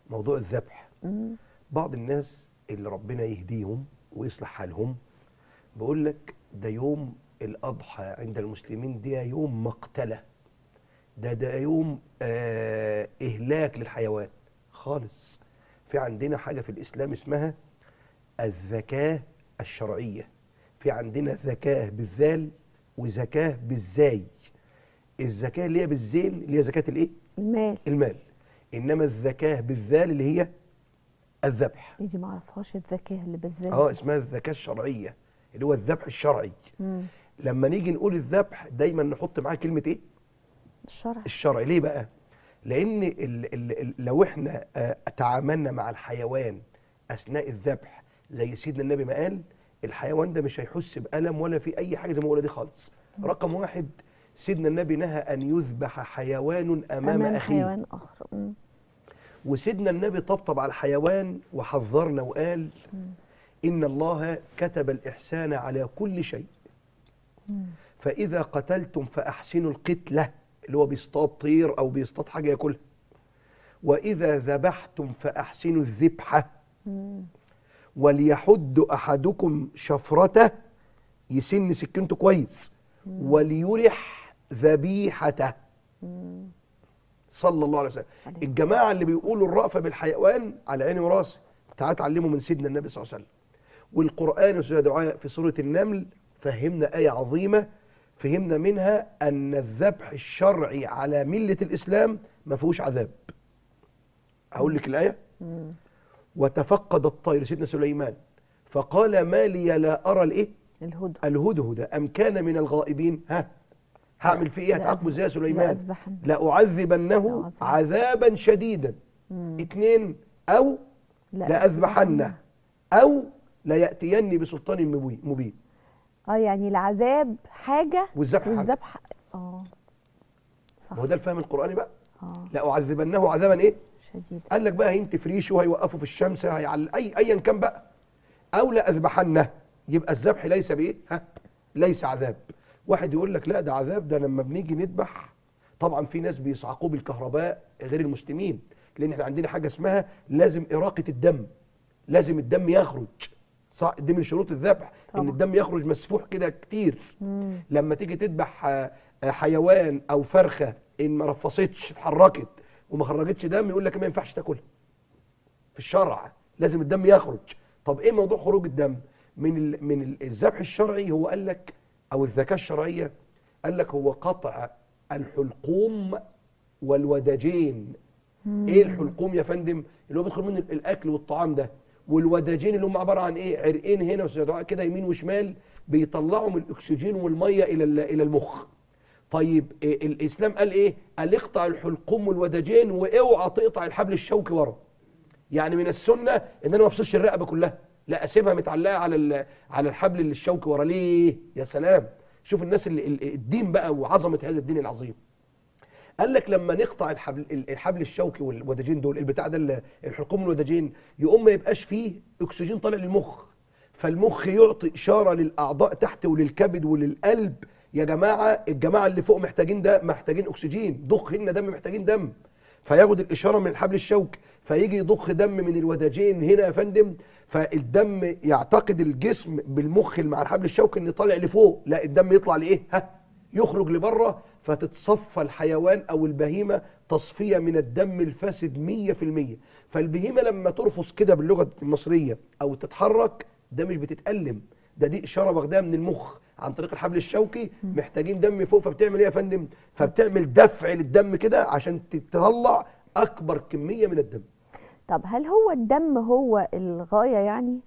موضوع الذبح مم. بعض الناس اللي ربنا يهديهم ويصلح حالهم بيقول لك ده يوم الأضحى عند المسلمين ده يوم مقتلة ده ده يوم آه إهلاك للحيوان خالص في عندنا حاجة في الإسلام اسمها الزكاة الشرعية في عندنا زكاة بالذال وزكاة بالزاي الزكاة اللي هي بالزين اللي هي زكاة الإيه؟ المال المال إنما الزكاة بالذال اللي هي الذبح دي ما اعرفهاش الذكاء اللي بالذات اه اسمها الزكاة الشرعية اللي هو الذبح الشرعي مم. لما نيجي نقول الذبح دايما نحط معاه كلمة ايه الشرع الشرعي ليه بقى لان ال ال ال لو احنا آه، تعاملنا مع الحيوان اثناء الذبح زي سيدنا النبي ما قال الحيوان ده مش هيحس بألم ولا في اي حاجة زي ما قلنا دي خالص رقم واحد سيدنا النبي نهى ان يذبح حيوان امام, امام اخيه حيوان اخر مم. وسيدنا النبي طبطب على الحيوان وحذرنا وقال إن الله كتب الإحسان على كل شيء مم. فإذا قتلتم فأحسنوا القتلة اللي هو بيصطاد طير أو بيصطاد حاجة ياكلها وإذا ذبحتم فأحسنوا الذبحة مم. وليحد أحدكم شفرته يسن سكنته كويس وليرح ذبيحته مم. صلى الله عليه وسلم عليه. الجماعة اللي بيقولوا الرأفة بالحيوان على عيني وراسي تعالوا اتعلموا من سيدنا النبي صلى الله عليه وسلم والقرآن يا أستاذ دعاء في سورة النمل فهمنا آية عظيمة فهمنا منها أن الذبح الشرعي على ملة الإسلام ما فيهوش عذاب هقول لك الآية مم. وتفقد الطير سيدنا سليمان فقال ما لي لا أرى الإيه الهدى الهدهد أم كان من الغائبين ها هعمل فيه إيه هتعاقبه ازاي يا سليمان لأذبحن. لأعذبنه لأعذب. عذابا شديدا مم. اتنين أو لأذبحنه أو ليأتيني بسلطان مبي- مبين اه يعني العذاب حاجه والذبح حاجة. والذبح اه صح ما هو ده الفهم القرآني بقى اه لأعذبنه عذابا إيه شديد قال لك بقى هينتفريشه هيوقفه في الشمس هيعل أي أيا كان بقى أو لأذبحنه يبقى الذبح ليس بإيه ها ليس عذاب واحد يقول لك لا ده عذاب ده لما بنيجي نذبح طبعا في ناس بيصعقوه بالكهرباء غير المسلمين لان احنا عندنا حاجه اسمها لازم اراقه الدم لازم الدم يخرج صح دي من شروط الذبح ان طبعا. الدم يخرج مسفوح كده كتير مم. لما تيجي تذبح آه، آه، حيوان او فرخه ان ما رفصتش اتحركت وما خرجتش دم يقول لك ما ينفعش تاكلها في الشرع لازم الدم يخرج طب ايه موضوع خروج الدم من ال من ال- الذبح الشرعي هو قال لك او الذكاء الشرعيه قال لك هو قطع الحلقوم والودجين ايه الحلقوم يا فندم اللي هو بيدخل منه الاكل والطعام ده والودجين اللي هم عباره عن ايه عرقين هنا وسدعاء كده يمين وشمال بيطلعوا من الاكسجين والميه الى ال- الى المخ طيب إيه الاسلام قال ايه قال اقطع الحلقوم والودجين واوعى تقطع الحبل الشوكي ورا يعني من السنه ان انا ما افصلش الرقبه كلها لا اسيبها متعلقه على ال- على الحبل الشوكي ورا ليه يا سلام شوف الناس اللي ال- الدين بقى وعظمه هذا الدين العظيم قال لك لما نقطع الحبل الحبل الشوكي والوداجين دول البتاع ده ال- الحلقوم والوداجين يقوم ما يبقاش فيه اكسجين طالع للمخ فالمخ يعطي اشاره للاعضاء تحت وللكبد وللقلب يا جماعه الجماعه اللي فوق محتاجين ده محتاجين اكسجين ضخ لنا دم محتاجين دم فياخد الاشاره من الحبل الشوكي فيجي يضخ دم من الوداجين هنا يا فندم فالدم يعتقد الجسم بالمخ اللي مع الحبل الشوكي ان طالع لفوق لا الدم يطلع لايه ها يخرج لبره فتتصفى الحيوان او البهيمه تصفيه من الدم الفاسد 100% فالبهيمه لما ترفص كده باللغه المصريه او تتحرك ده مش بتتألم ده دي اشاره واخداها من المخ عن طريق الحبل الشوكي محتاجين دم فوق فبتعمل ايه يا فندم فبتعمل دفع للدم كده عشان تطلع اكبر كميه من الدم طب هل هو الدم هو الغايه يعني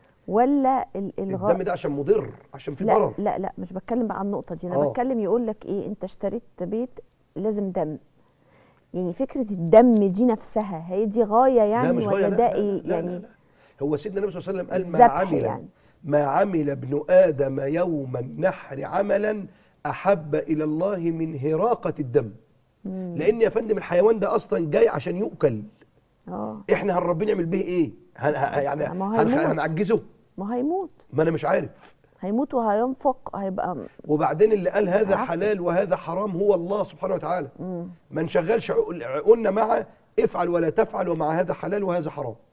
ولا ال- الغايه الدم ده عشان مضر عشان في لا ضرر لا لا مش بتكلم بقى عن النقطه دي انا آه. بتكلم يقول لك ايه انت اشتريت بيت لازم دم يعني فكره الدم دي نفسها هي دي غايه لا يعني مش ولا غاية، لا، ده لا، ايه لا، لا، يعني لا. هو سيدنا النبي صلى الله عليه وسلم قال ما الذبح عمل يعني. ما عمل ابن ادم يوم النحر عملا احب الى الله من هراقه الدم مم. لان يا فندم الحيوان ده اصلا جاي عشان يؤكل اه احنا هنربيه نعمل به ايه هن ه- يعني ما هو هن هيموت. هنعجزه ما هيموت ما انا مش عارف هيموت وهينفق هيبقى وبعدين اللي قال هذا عفو. حلال وهذا حرام هو الله سبحانه وتعالى مم. ما نشغلش عقول- عقولنا مع افعل ولا تفعل ومع هذا حلال وهذا حرام